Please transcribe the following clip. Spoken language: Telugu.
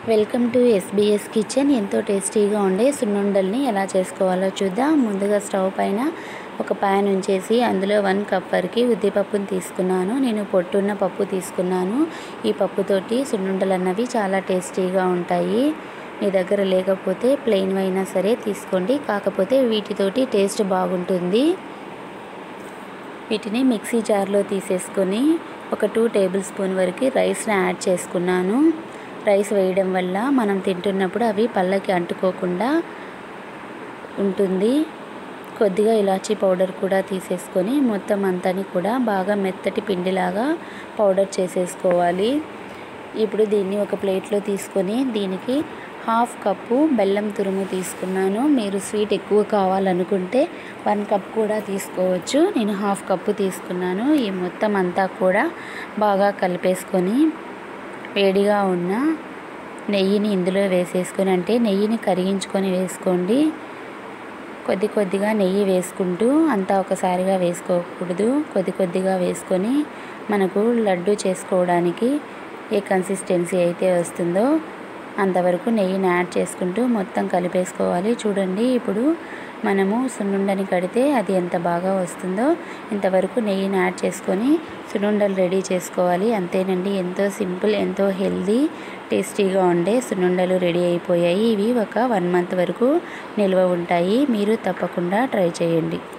వెల్కమ్ టు ఎస్బీఎస్ కిచెన్ ఎంతో టేస్టీగా ఉండే సున్నుండల్ని ఎలా చేసుకోవాలో చూద్దాం ముందుగా స్టవ్ పైన ఒక ప్యాన్ ఉంచేసి అందులో వన్ కప్ వరకు ఉద్దిపప్పుని తీసుకున్నాను నేను పొట్టున్న పప్పు తీసుకున్నాను ఈ పప్పుతోటి సున్నుండలు అన్నవి చాలా టేస్టీగా ఉంటాయి మీ దగ్గర లేకపోతే ప్లెయిన్ అయినా సరే తీసుకోండి కాకపోతే వీటితోటి టేస్ట్ బాగుంటుంది వీటిని మిక్సీ జార్లో తీసేసుకొని ఒక టూ టేబుల్ స్పూన్ వరకు రైస్ని యాడ్ చేసుకున్నాను రైస్ వేయడం వల్ల మనం తింటున్నప్పుడు అవి పళ్ళకి అంటుకోకుండా ఉంటుంది కొద్దిగా ఇలాచీ పౌడర్ కూడా తీసేసుకొని మొత్తం అంతాని కూడా బాగా మెత్తటి పిండిలాగా పౌడర్ చేసేసుకోవాలి ఇప్పుడు దీన్ని ఒక ప్లేట్లో తీసుకొని దీనికి హాఫ్ కప్పు బెల్లం తురుము తీసుకున్నాను మీరు స్వీట్ ఎక్కువ కావాలనుకుంటే వన్ కప్ కూడా తీసుకోవచ్చు నేను హాఫ్ కప్పు తీసుకున్నాను ఈ మొత్తం అంతా కూడా బాగా కలిపేసుకొని వేడిగా ఉన్న నెయ్యిని ఇందులో వేసేసుకొని అంటే నెయ్యిని కరిగించుకొని వేసుకోండి కొద్ది కొద్దిగా నెయ్యి వేసుకుంటూ అంతా ఒకసారిగా వేసుకోకూడదు కొద్ది కొద్దిగా వేసుకొని మనకు లడ్డు చేసుకోవడానికి ఏ కన్సిస్టెన్సీ అయితే వస్తుందో అంతవరకు నెయ్యిని యాడ్ చేసుకుంటూ మొత్తం కలిపేసుకోవాలి చూడండి ఇప్పుడు మనము సున్నుండని కడితే అది ఎంత బాగా వస్తుందో ఇంతవరకు నెయ్యిని యాడ్ చేసుకొని సున్నుండలు రెడీ చేసుకోవాలి అంతేనండి ఎంతో సింపుల్ ఎంతో హెల్దీ టేస్టీగా ఉండే సున్నుండలు రెడీ అయిపోయాయి ఇవి ఒక వన్ మంత్ వరకు నిల్వ ఉంటాయి మీరు తప్పకుండా ట్రై చేయండి